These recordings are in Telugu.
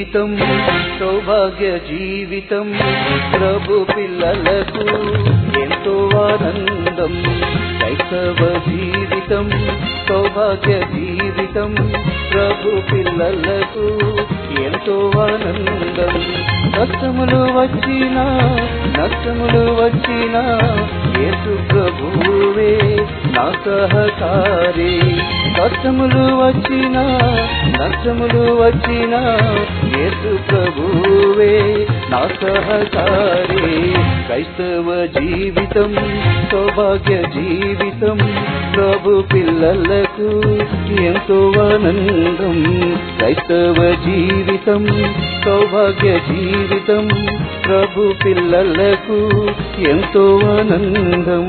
జీవితం సౌభాగ్య జీవితం ప్రభు పిల్లలకు ఎంతో ఆనందం క్రైస్తవ జీవితం సౌభాగ్య జీవితం ప్రభు పిల్లలకు ఎంతో ఆనందం కష్టములు వచ్చినా నష్టములు వచ్చినా యేసు ప్రభువే నా సహకారి కష్టములు వచ్చినా నష్టములు వచ్చినా యేసు ప్రభువే నా సహకారి క్రైస్తవ జీవితం సౌభాగ్య జీవితం ప్రభు పిల్లలకు ఎంతో ఆనందం క్రైస్తవ జీవితం సౌభాగ్య జీవితం ప్రభు పిల్లలకు ఎంతో ఆనందం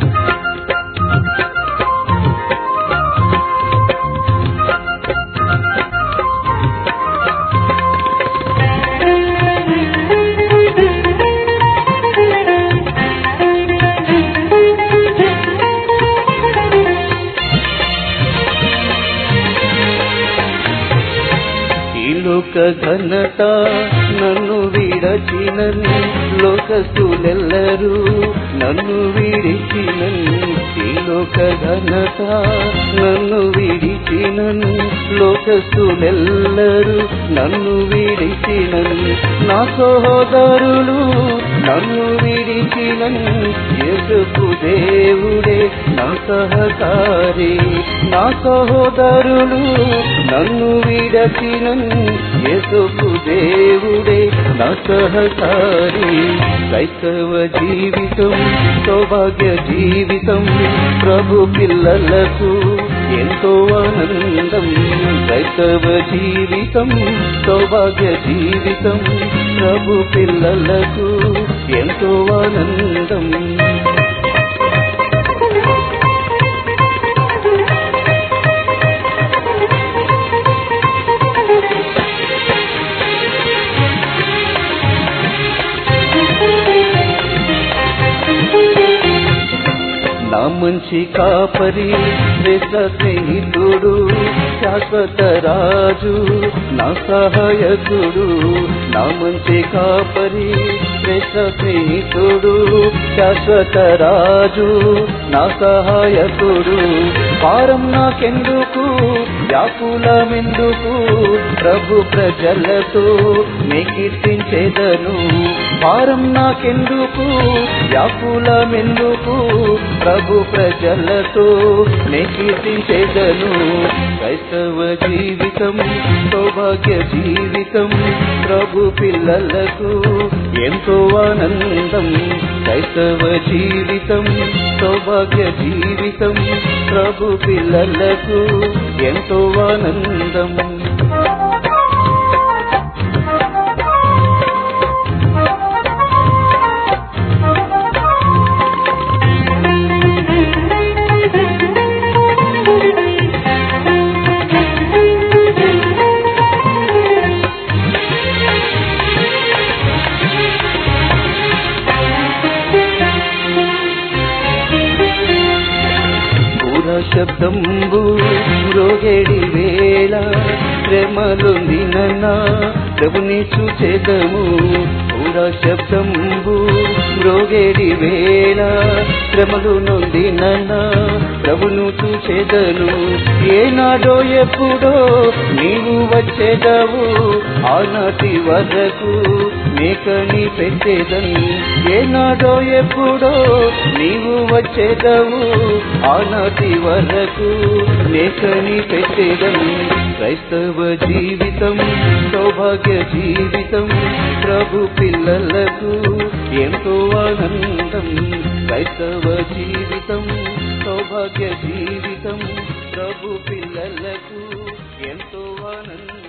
ఈ లోక ఘనత నన్ను విడచినను లోకస్తులెల్లరూ నన్ను విడిచినను ఈ లోక ఘనత నన్ను విడిచినను లోకస్తులెల్లరూ నన్ను విడిచినను నా సహోదరులు నన్ను విడిచినను యేసుకు దేవుడే నా సహకారి నా సహోదరులు నన్ను విడచినను యేసుకు దేవుడే నా సహకారి క్రైస్తవ జీవితం సౌభాగ్య జీవితం ప్రభు పిల్లలకు ఎంతో ఆనందం క్రైస్తవ జీవితం సౌభాగ్య జీవితం ప్రభు పిల్లలకు ఎంతో ఆనందం నా మంచి కాపరి శ్రేష్ట స్నేహితుడు శాశ్వత రాజు నా సహాయకుడు నా మంచి కాపరి శ్రేష్ట స్నేహితుడు శాశ్వత రాజు నా సహాయకుడు భారం నాకెందుకు వ్యాకులమెందుకు ప్రభు ప్రజలతో నీ కీర్తించేదను భారం నాకెందుకు వ్యాకులమెందుకు ప్రభు ప్రజలతో నే కీర్తించేదను క్రైస్తవ జీవితం సౌభాగ్య జీవితం ప్రభు పిల్లలకు ఎంతో ఆనందం క్రైస్తవ జీవితం సౌభాగ్య జీవితం ప్రభు పిల్లలకు ఎంతో ఆనందం పూర శబ్దంబు రోగేడి వేళ శ్రమలొందిన ప్రభుని చూచేదము పూర శబ్దంబు రోగేడి వేళ శ్రమలు నొందిన ప్రభును చూచేదను ఏనాడో ఎప్పుడో నీవు వచ్చేదవు ఆనాటి వరకు మేకని పెట్టేదను ఏనాడో ఎప్పుడో నీవు వచ్చేదవు ఆనాటి వరకు మేకని పెట్టేదను క్రైస్తవ జీవితం సౌభాగ్య జీవితం ప్రభు పిల్లలకు ఎంతో ఆనందం క్రైస్తవ జీవితం సౌభాగ్య జీవితం ప్రభు పిల్లలకు ఎంతో ఆనందం